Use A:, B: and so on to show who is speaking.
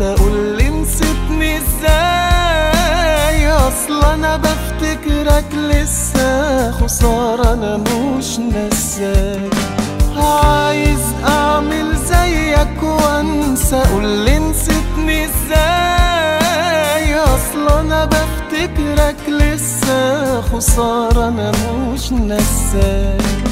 A: وانسى قولي نسيتني ازاي اصلا انا بفتكرك لسه خسارة انا مش نساك عايز اعمل زيك وانسى قولي نسيتني ازاي اصلا انا بفتكرك لسه خسارة انا مش نساك